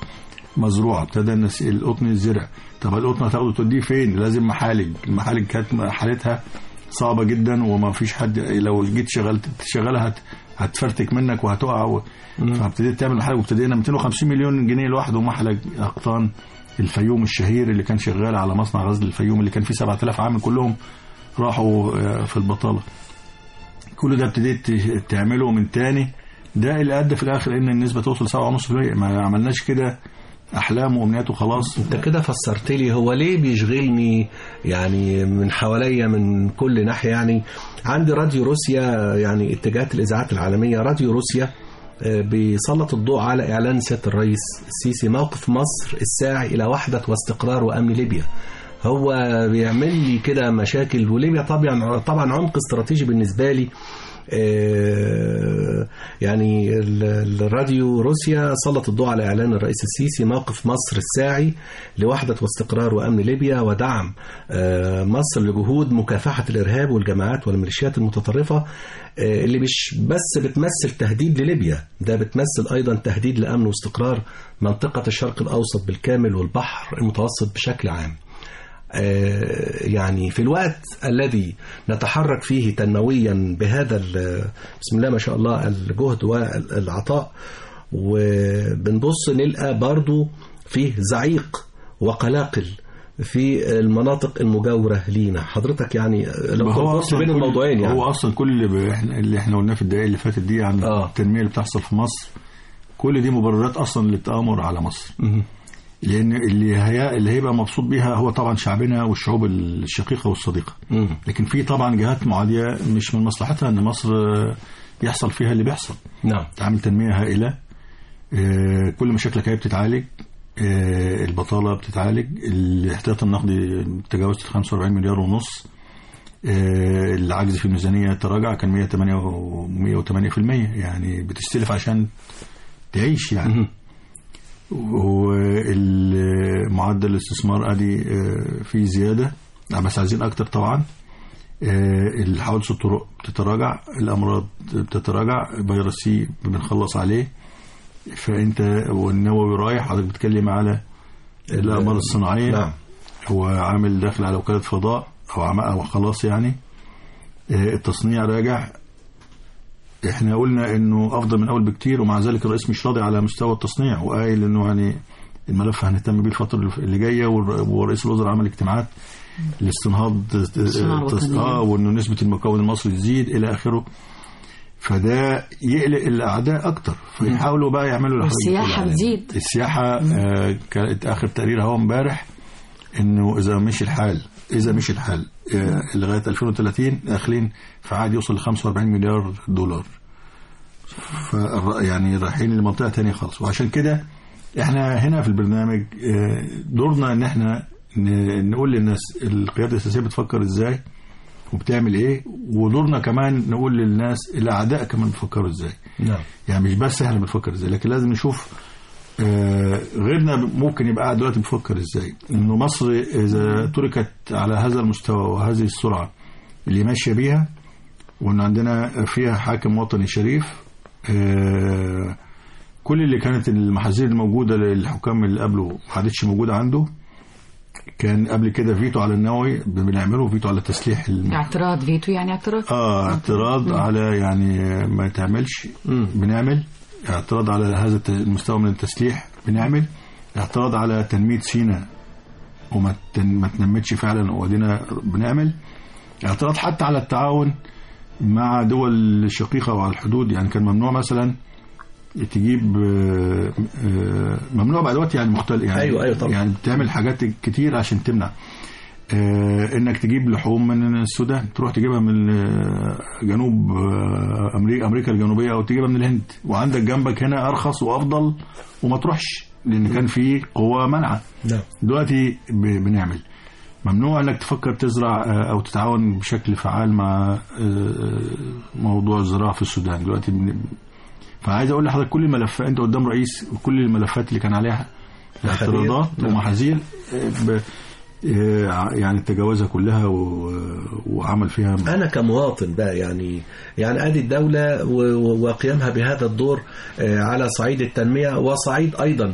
مزروعه ابتدى الناس القطن يزرع طب القطن هتاخده توديه فين لازم محالج المحالج كانت حالتها صعبه جدا وما فيش حد لو جيت شغلت تشغلها هت هتفرتك منك وهتقع و... فابتديت تعمل محالج وابتدينا 250 مليون جنيه لوحده محلج اقطان الفيوم الشهير اللي كان شغال على مصنع غزل الفيوم اللي كان فيه 7000 عامل كلهم راحوا آه، في البطاله كل ده ابتديت تعمله من تاني ده اللي ادى في الاخر ان النسبه توصل 7.5% ما عملناش كده احلام وامنيات وخلاص انت كده فسرت لي هو ليه بيشغلني يعني من حواليا من كل ناحيه يعني عندي راديو روسيا يعني اتجاهات الاذاعات العالميه راديو روسيا آه، بيسلط الضوء على اعلان سياده الرئيس السيسي موقف مصر الساعي الى وحده واستقرار وامن ليبيا هو بيعمل لي كده مشاكل وليبيا طبعا طبعا عمق استراتيجي بالنسبه لي آه، يعني ال- الراديو روسيا سلط الضوء على اعلان الرئيس السيسي موقف مصر الساعي لوحده واستقرار وامن ليبيا ودعم آه، مصر لجهود مكافحه الارهاب والجماعات والميليشيات المتطرفه آه، اللي مش بس بتمثل تهديد لليبيا ده بتمثل ايضا تهديد لامن واستقرار منطقه الشرق الاوسط بالكامل والبحر المتوسط بشكل عام آه، يعني في الوقت الذي نتحرك فيه تنمويا بهذا ال- بسم الله ما شاء الله الجهد والعطاء وبنبص نلقى برضو فيه زعيق وقلاقل في المناطق المجاورة لينا حضرتك يعني لو ما هو تبص اصلا بين كل- الموضوعين يعني هو اصلا كل اللي, ب- إحنا- اللي احنا قلناه في الدقائق اللي فاتت دي عن آه. التنميه اللي بتحصل في مصر كل دي مبررات اصلا للتامر على مصر مهم. لان اللي هي اللي هيبقى مبسوط بيها هو طبعا شعبنا والشعوب الشقيقه والصديقه مم. لكن في طبعا جهات معاديه مش من مصلحتها ان مصر آه، يحصل فيها اللي بيحصل نعم تعمل تنميه هائله آه، كل مشاكلك هي بتتعالج آه، البطاله بتتعالج الاحتياط النقدي تجاوزت 45 مليار ونص آه، العجز في الميزانيه تراجع كان 108 و 108% يعني بتستلف عشان تعيش يعني مهم. ومعدل الاستثمار ادي آه، في زياده بس عايزين اكتر طبعا آه، الحوادث الطرق بتتراجع الامراض بتتراجع فيروس سي بنخلص عليه فانت والنووي رايح حضرتك بتتكلم على الاقمار الصناعيه نعم هو عامل داخل على وكاله فضاء او عم او خلاص يعني آه، التصنيع راجع احنا قلنا انه افضل من اول بكتير ومع ذلك الرئيس مش راضي على مستوى التصنيع وقايل انه يعني الملف هنهتم بيه الفتره اللي جايه والر- ورئيس الوزراء عمل اجتماعات لاستنهاض الصناعة اه الوطنية. آه، وانه نسبه المكون المصري تزيد الى اخره فده يقلق الاعداء اكتر فيحاولوا بقى يعملوا الحاجات دي والسياحة كلها. بتزيد. السياحه آه كانت اخر تقرير اهو امبارح انه اذا مشي الحال اذا مشي الحال آه لغايه 2030 داخلين في عاد يوصل ل 45 مليار دولار ف يعني رايحين لمنطقه تانية خالص وعشان كده احنا هنا في البرنامج آه، دورنا ان احنا ن- نقول للناس القياده السياسيه بتفكر ازاي وبتعمل ايه ودورنا كمان نقول للناس الاعداء كمان بيفكروا ازاي نعم يعني مش بس احنا بنفكر ازاي لكن لازم نشوف آه، غيرنا ممكن يبقى قاعد دلوقتي بيفكر ازاي انه مصر اذا تركت على هذا المستوى وهذه السرعه اللي ماشيه بيها وان عندنا فيها حاكم وطني شريف آه، كل اللي كانت المحاذير الموجوده للحكام اللي قبله ما عادتش موجوده عنده كان قبل كده فيتو على النووي بنعمله فيتو على تسليح الم... اعتراض فيتو يعني اعتراض اه اعتراض على يعني ما تعملش مم. بنعمل اعتراض على هذا الت- المستوى من التسليح بنعمل اعتراض على تنمية سيناء وما تن- ما تنمتش فعلا وادينا بنعمل اعتراض حتى على التعاون مع دول شقيقة وعلى الحدود يعني كان ممنوع مثلا تجيب آه، آه، ممنوع بقى دلوقتي يعني مختلف يعني أيوة، أيوة طبعا. يعني بتعمل حاجات كتير عشان تمنع آه، انك تجيب لحوم من السودان تروح تجيبها من آه، جنوب آه، امريكا امريكا الجنوبيه او تجيبها من الهند وعندك جنبك هنا ارخص وافضل وما تروحش لان كان في قوه منعه نعم دلوقتي ب- بنعمل ممنوع انك تفكر تزرع آه، او تتعاون بشكل فعال مع آه، موضوع الزراعه في السودان دلوقتي بن- فعايز اقول لحضرتك كل الملفات انت قدام رئيس وكل الملفات اللي كان عليها اعتراضات نعم. ومحاذير آه، ب- آه، يعني تجاوزها كلها و- وعمل فيها انا كمواطن بقى يعني يعني ادي الدوله و- و- وقيامها بهذا الدور آه، على صعيد التنميه وصعيد ايضا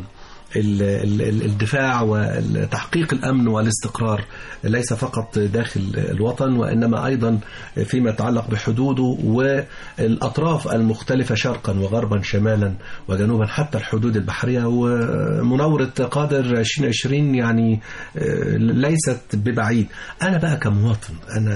ال- ال- ال- الدفاع وتحقيق الأمن والاستقرار ليس فقط داخل الوطن وإنما أيضا فيما يتعلق بحدوده والأطراف المختلفة شرقا وغربا شمالا وجنوبا حتى الحدود البحرية ومناورة قادر 2020 يعني آه، ليست ببعيد أنا بقى كمواطن أنا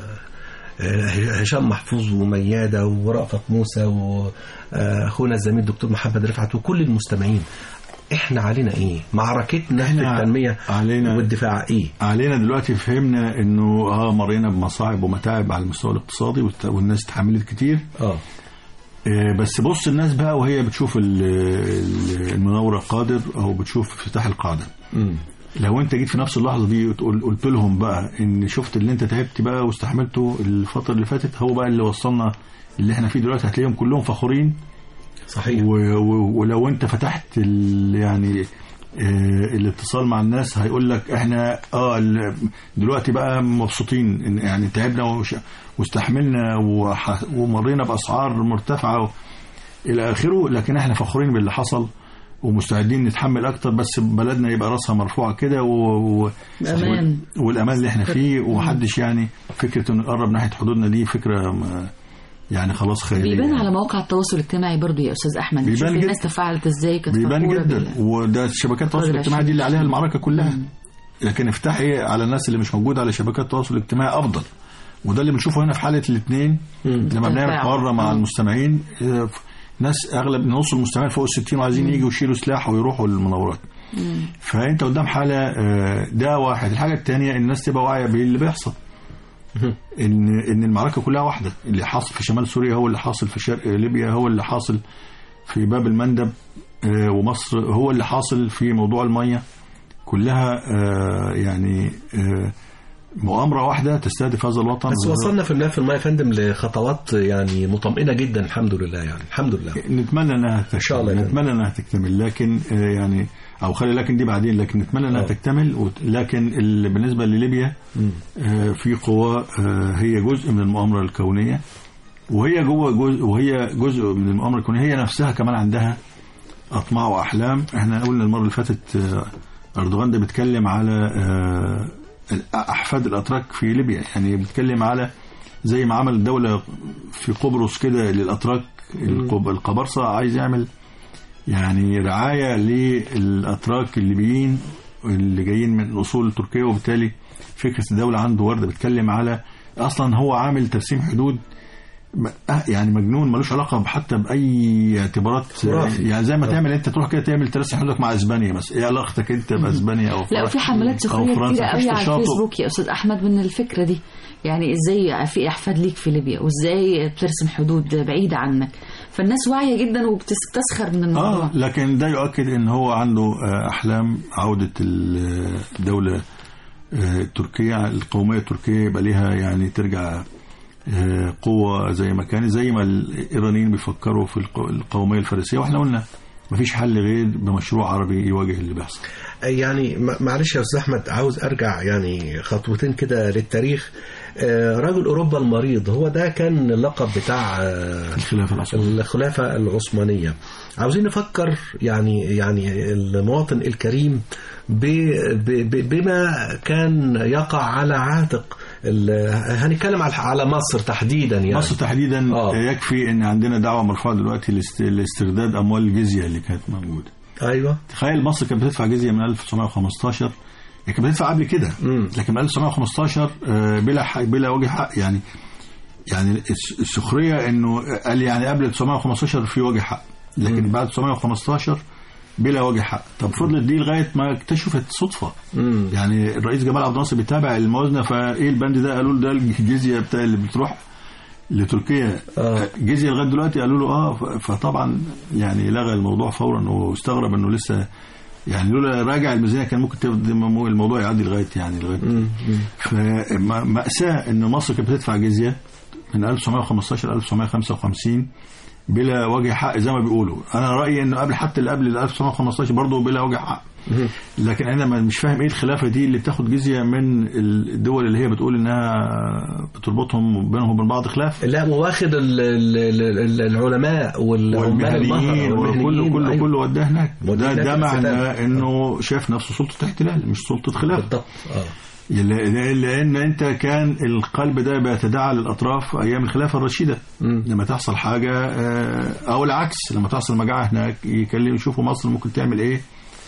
آه، هشام محفوظ وميادة ورأفت موسى وأخونا الزميل دكتور محمد رفعت وكل المستمعين احنا علينا ايه معركتنا في إحنا التنمية علينا والدفاع ايه علينا دلوقتي فهمنا انه اه مرينا بمصاعب ومتاعب على المستوى الاقتصادي والت- والناس اتحملت كتير اه آه، بس بص الناس بقى وهي بتشوف ال- ال- المناورة قادر او بتشوف افتتاح القاعدة مم. لو انت جيت في نفس اللحظة دي وتقول قلت لهم بقى ان شفت اللي انت تعبت بقى واستحملته الفترة اللي فاتت هو بقى اللي وصلنا اللي احنا فيه دلوقتي هتلاقيهم كلهم فخورين صحيح و و ولو انت فتحت ال يعني آه، الاتصال مع الناس هيقول لك احنا اه ال- دلوقتي بقى مبسوطين إن يعني تعبنا وش- واستحملنا وح- ومرينا باسعار مرتفعه و- الى اخره لكن احنا فخورين باللي حصل ومستعدين نتحمل اكتر بس بلدنا يبقى راسها مرفوعه كده و... و... بأمان. والامان اللي احنا فيه ومحدش يعني فكره انه يقرب ناحيه حدودنا دي فكره ما- يعني خلاص خياليه بيبان يعني. على مواقع التواصل الاجتماعي برضو يا استاذ احمد بيبان شوف جدا. الناس تفاعلت ازاي كانت بيبان فخورة جدا بال- وده شبكات التواصل راجل الاجتماعي دي اللي عليها عشان- المعركه كلها لكن افتحي على الناس اللي مش موجوده على شبكات التواصل الاجتماعي افضل وده اللي بنشوفه هنا في حاله الاثنين لما بنعمل تفاعل. حوار مع مم. المستمعين آه، ناس اغلب نص المستمعين فوق ال 60 وعايزين يجوا يشيلوا سلاح ويروحوا للمناورات فانت قدام حاله آه، ده واحد الحاجه الثانيه الناس تبقى واعيه باللي بيحصل ان ان المعركه كلها واحده اللي حاصل في شمال سوريا هو اللي حاصل في شرق ليبيا هو اللي حاصل في باب المندب آه، ومصر هو اللي حاصل في موضوع الميه كلها آه، يعني آه، مؤامره واحده تستهدف هذا الوطن بس وصلنا في الماء في الماء يا فندم لخطوات يعني مطمئنه جدا الحمد لله يعني الحمد لله نتمنى انها تكتمل شاء الله يعني. نتمنى انها تكتمل لكن آه، يعني او خلي لكن دي بعدين لكن نتمنى انها آه. تكتمل وت- لكن ال- بالنسبه لليبيا آه، في قوى آه، هي جزء من المؤامره الكونيه وهي جوه جزء وهي جزء من المؤامره الكونيه هي نفسها كمان عندها اطماع واحلام احنا قلنا المره اللي فاتت آه، اردوغان ده بيتكلم على آه، احفاد الاتراك في ليبيا يعني بيتكلم على زي ما عمل دوله في قبرص كده للاتراك القب- القبرصه عايز يعمل يعني رعايه للاتراك الليبيين اللي جايين من اصول تركيه وبالتالي فكره الدوله عنده ورده بيتكلم على اصلا هو عامل ترسيم حدود م- آه يعني مجنون ملوش علاقه حتى باي اعتبارات خرافي. يعني زي ما آه. تعمل انت تروح كده تعمل ترسم حدودك مع اسبانيا بس ايه علاقتك انت باسبانيا او لا فرنسا؟ وفي حملات أو سخريه فرنسا؟ كتيره مفيش قوي على تشاطؤ. الفيسبوك يا استاذ احمد من الفكره دي يعني ازاي في احفاد ليك في ليبيا وازاي بترسم حدود بعيده عنك فالناس واعيه جدا وبتسخر من الموضوع اه لكن ده يؤكد ان هو عنده آه، احلام عوده الدوله آه، التركيه القوميه التركيه يبقى ليها يعني ترجع آه، قوه زي ما كانت زي ما الايرانيين بيفكروا في الق- القوميه الفارسيه واحنا قلنا مفيش حل غير بمشروع عربي يواجه اللي بيحصل يعني ما- معلش يا استاذ احمد عاوز ارجع يعني خطوتين كده للتاريخ آه، رجل اوروبا المريض هو ده كان اللقب بتاع آه، الخلافه العثمانيه الخلافة العثمانية عاوزين نفكر يعني يعني المواطن الكريم ب- ب- ب- بما كان يقع على عاتق ال- هنتكلم على على مصر تحديدا يعني مصر تحديدا آه. يكفي ان عندنا دعوه مرفوعه دلوقتي لاست- لاسترداد اموال الجزيه اللي كانت موجوده ايوه تخيل مصر كانت بتدفع جزيه من 1915 هي كانت بتدفع قبل كده مم. لكن من 1915 آه، بلا حق بلا وجه حق يعني يعني الس- السخريه انه قال يعني قبل 1915 في وجه حق لكن بعد 1915 بلا وجه حق طب فضلت دي لغايه ما اكتشفت صدفه مم. يعني الرئيس جمال عبد الناصر بيتابع الموازنه فايه البند ده قالوا له ده الجزيه بتاع اللي بتروح لتركيا آه. جزيه لغايه دلوقتي قالوا له اه ف- فطبعا يعني لغى الموضوع فورا واستغرب انه لسه يعني لولا راجع الميزانيه كان ممكن تبدأ الموضوع يعدي لغايه يعني لغايه مم. مم. فمأساة ان مصر كانت بتدفع جزيه من 1915 1955 بلا وجه حق زي ما بيقولوا انا رايي انه قبل حتى اللي قبل 1915 برضه بلا وجه حق لكن انا ما- مش فاهم ايه الخلافه دي اللي بتاخد جزيه من الدول اللي هي بتقول انها بتربطهم بينهم وبين بعض خلاف لا واخد ال- ال- ال- ال- العلماء والعمال والمهنيين المهرة وكله كله أيوة. كله وداه هناك وداه ده هناك ده الاستفادة. معناه انه شاف نفسه سلطه احتلال مش سلطه خلافه بالضبط اه ل- لان انت كان القلب ده بيتداعى للاطراف ايام الخلافه الرشيده مم. لما تحصل حاجه آه، او العكس لما تحصل مجاعه هناك يكلموا يشوفوا مصر ممكن تعمل ايه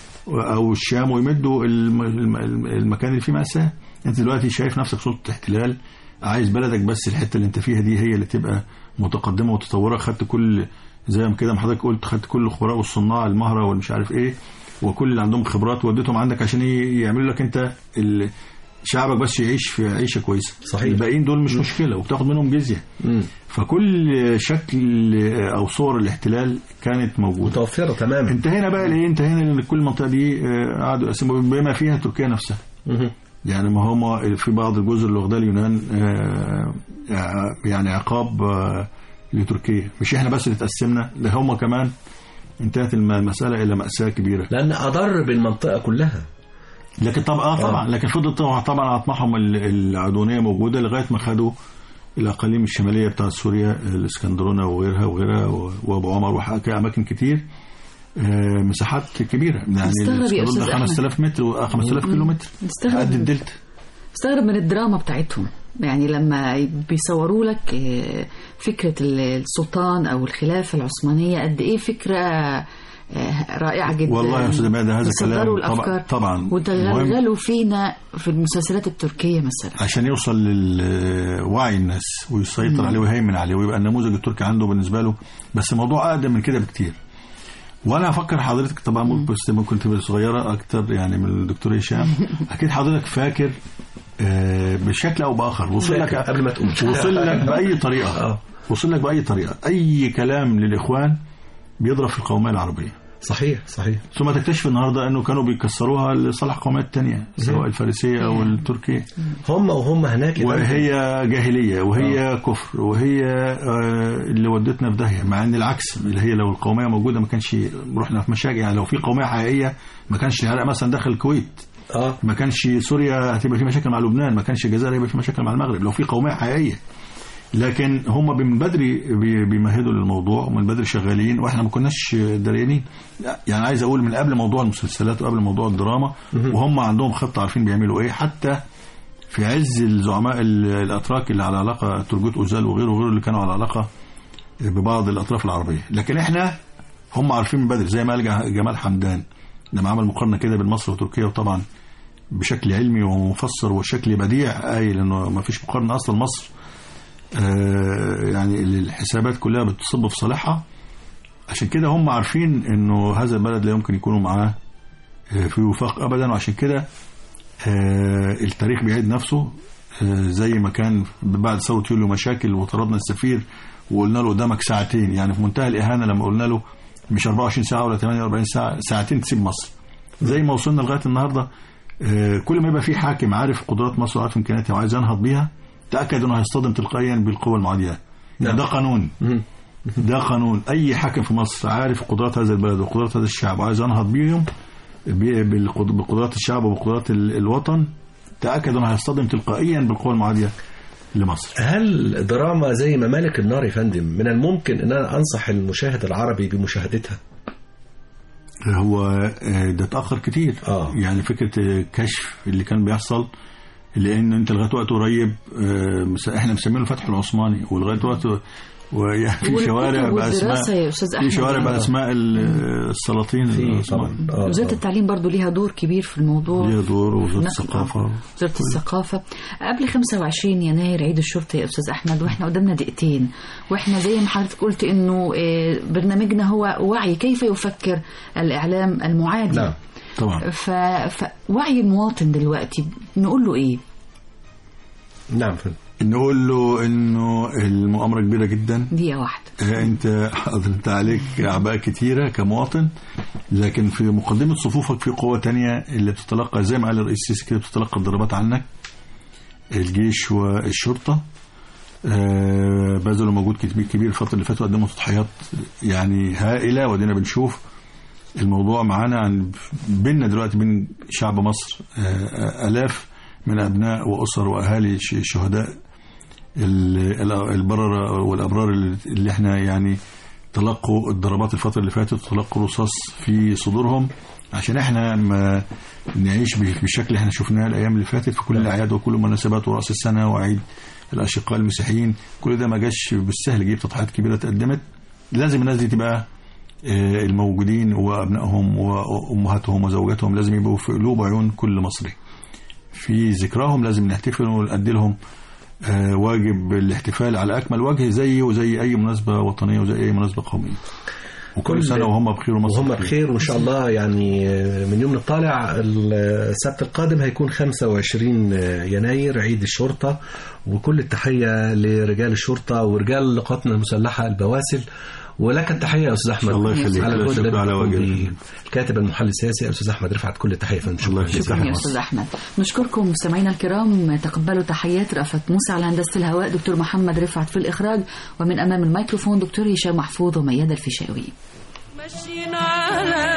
او الشام ويمدوا الم- الم- الم- المكان اللي فيه مأساة انت دلوقتي شايف نفسك سلطه احتلال عايز بلدك بس الحته اللي انت فيها دي هي اللي تبقى متقدمه وتطوره خدت كل زي ما كده ما حضرتك قلت خدت كل الخبراء والصناع المهره والمش عارف ايه وكل اللي عندهم خبرات وديتهم عندك عشان ي- يعملوا لك انت ال- شعبك بس يعيش في عيشه كويسه صحيح. الباقيين دول مش مشكله وبتاخد منهم جزيه مم. فكل شكل او صور الاحتلال كانت موجوده متوفرة تماما انتهينا بقى لايه انتهينا لان كل المنطقه دي آه، قعدوا يقسموا بما فيها تركيا نفسها مهم. يعني ما هم في بعض الجزر اللي واخدها اليونان آه، آه، يعني عقاب آه، لتركيا مش احنا بس اللي اتقسمنا ده هم كمان انتهت الم- المساله الى ماساه كبيره لأن أضر بالمنطقة كلها لكن طبعا اه طبعا لكن فضلت طبعا طبعا اطماعهم ال- العدوانيه موجوده لغايه ما خدوا الاقاليم الشماليه بتاعت سوريا الاسكندرونه وغيرها وغيرها و- وابو عمر واماكن كتير آه، مساحات كبيره يعني استغرب يا الاسكندرونة أستاذ 5000 متر و 5000 كيلو متر استغرب. قد الدلتا استغرب من الدراما بتاعتهم يعني لما بيصوروا لك آه، فكرة السلطان أو الخلافة العثمانية قد إيه فكرة آه، رائعة جدا والله يا أستاذ ماهر، هذا بيصدروا كلام الأفكار طبعا- طبعا. وتغلغلوا فينا في المسلسلات التركية مثلا عشان يوصل لوعي الناس ويسيطر عليه ويهيمن عليه ويبقى النموذج التركي عنده بالنسبه له بس الموضوع اقدم من كده بكتير وانا افكر حضرتك طبعا ممكن بس ممكن تبقى صغيره اكتر يعني من الدكتور هشام اكيد حضرتك فاكر آه، بشكل او باخر وصل لك قبل ما تقوم وصل لك باي طريقه آه. وصل لك باي طريقه اي كلام للاخوان بيضرب في القوميه العربيه صحيح صحيح ثم تكتشف النهارده انه كانوا بيكسروها لصالح قوميات تانية سواء الفارسيه او التركيه هم وهم هناك وهي جاهليه وهي كفر وهي آه، اللي ودتنا في داهيه مع ان العكس اللي هي لو القوميه موجوده ما كانش رحنا في مشاكل يعني لو في قوميه حقيقيه ما كانش العراق مثلا دخل الكويت اه ما كانش سوريا هتبقى في مشاكل مع لبنان ما كانش الجزائر هيبقى في مشاكل مع المغرب لو في قوميه حقيقيه لكن هم من بدري بي- بيمهدوا للموضوع ومن بدري شغالين واحنا ما كناش دريانين لا، يعني عايز اقول من قبل موضوع المسلسلات وقبل موضوع الدراما وهم عندهم خطه عارفين بيعملوا ايه حتى في عز الزعماء ال- الاتراك اللي على علاقه ترجوت اوزال وغيره وغيره اللي كانوا على علاقه ببعض الاطراف العربيه لكن احنا هم عارفين من بدري زي ما قال جه- جمال حمدان لما عمل مقارنه كده بين مصر وتركيا وطبعا بشكل علمي ومفسر وشكل بديع قايل انه ما فيش مقارنه اصلا مصر آه، يعني الحسابات كلها بتصب في صالحها عشان كده هم عارفين انه هذا البلد لا يمكن يكونوا معاه آه، في وفاق ابدا وعشان كده آه، التاريخ بيعيد نفسه آه، زي ما كان بعد ثوره يوليو مشاكل وطردنا السفير وقلنا له قدامك ساعتين يعني في منتهى الاهانه لما قلنا له مش 24 ساعه ولا 48 ساعه ساعتين تسيب مصر زي ما وصلنا لغايه النهارده آه، كل ما يبقى في حاكم عارف قدرات مصر وعارف امكانياتها وعايز ينهض بيها تاكد انه هيصطدم تلقائيا بالقوى المعاديه نعم. ده قانون مهم. ده قانون اي حاكم في مصر عارف قدرات هذا البلد وقدرات هذا الشعب وعايز ينهض بيهم ب- بالقد- بقدرات الشعب وبقدرات ال- الوطن تاكد انه هيصطدم تلقائيا بالقوى المعاديه لمصر هل دراما زي ممالك النار يا فندم من الممكن ان انا انصح المشاهد العربي بمشاهدتها هو آه، ده اتاخر كتير آه. يعني فكره آه، كشف اللي كان بيحصل لان انت لغايه وقت قريب آه، مس- احنا مسمينه الفتح العثماني ولغايه وقت ويعني في والكتب شوارع والدراسة باسماء يا أستاذ في أحمد شوارع يعني. باسماء ال- السلاطين في العثمانيين. طبعا آه، وزارة آه. التعليم برضو ليها دور كبير في الموضوع ليها دور ووزاره نقل- الثقافه وزارة الثقافة قبل 25 يناير عيد الشرطة يا أستاذ أحمد وإحنا قدامنا دقيقتين وإحنا زي ما حضرتك قلت إنه آه، برنامجنا هو وعي كيف يفكر الإعلام المعادي نعم طبعا ف... فوعي المواطن دلوقتي نقول له إيه؟ نعم فندم نقول له انه المؤامره كبيره جدا دقيقة واحدة آه، انت حاضر انت عليك اعباء كتيره كمواطن لكن في مقدمه صفوفك في قوه تانية اللي بتتلقى زي ما قال الرئيس السيسي كده بتتلقى الضربات عنك الجيش والشرطه آه، بذلوا مجهود كبير كبير الفتره اللي فاتت وقدموا تضحيات يعني هائله ودينا بنشوف الموضوع معانا عن بيننا دلوقتي بين شعب مصر آه، آه، آلاف من أبناء وأسر وأهالي ش- شهداء ال- ال- البررة والأبرار اللي- اللي احنا يعني تلقوا الضربات الفترة اللي فاتت وتلقوا رصاص في صدورهم عشان احنا ما نعيش ب- بالشكل اللي احنا شفناه الأيام اللي فاتت في كل الأعياد وكل المناسبات ورأس السنة وعيد الأشقاء المسيحيين كل ده ما جاش بالسهل جه تضحيات كبيرة اتقدمت لازم الناس دي تبقى آه، الموجودين وأبنائهم وأمهاتهم وزوجاتهم لازم يبقوا في قلوب وعيون كل مصري في ذكراهم لازم نحتفل ونأدي لهم آه، واجب الاحتفال على أكمل وجه زي وزي أي مناسبة وطنية وزي أي مناسبة قومية وكل سنة وهم بخير ومصر وهم بخير وان شاء الله يعني من يوم الطالع السبت القادم هيكون 25 يناير عيد الشرطه وكل التحيه لرجال الشرطه ورجال قواتنا المسلحه البواسل ولك التحيه يا استاذ احمد الله يخليك. على لا الجهد شكر اللي على بتقوم واجب. بيه. الكاتب المحلل السياسي الاستاذ احمد رفعت كل التحيه فندم الله يخليك. شكرا يا استاذ احمد نشكركم مستمعينا الكرام تقبلوا تحيات رأفت موسى على هندسه الهواء دكتور محمد رفعت في الاخراج ومن امام الميكروفون دكتور هشام محفوظ وميادة الفيشاوي ماشيين على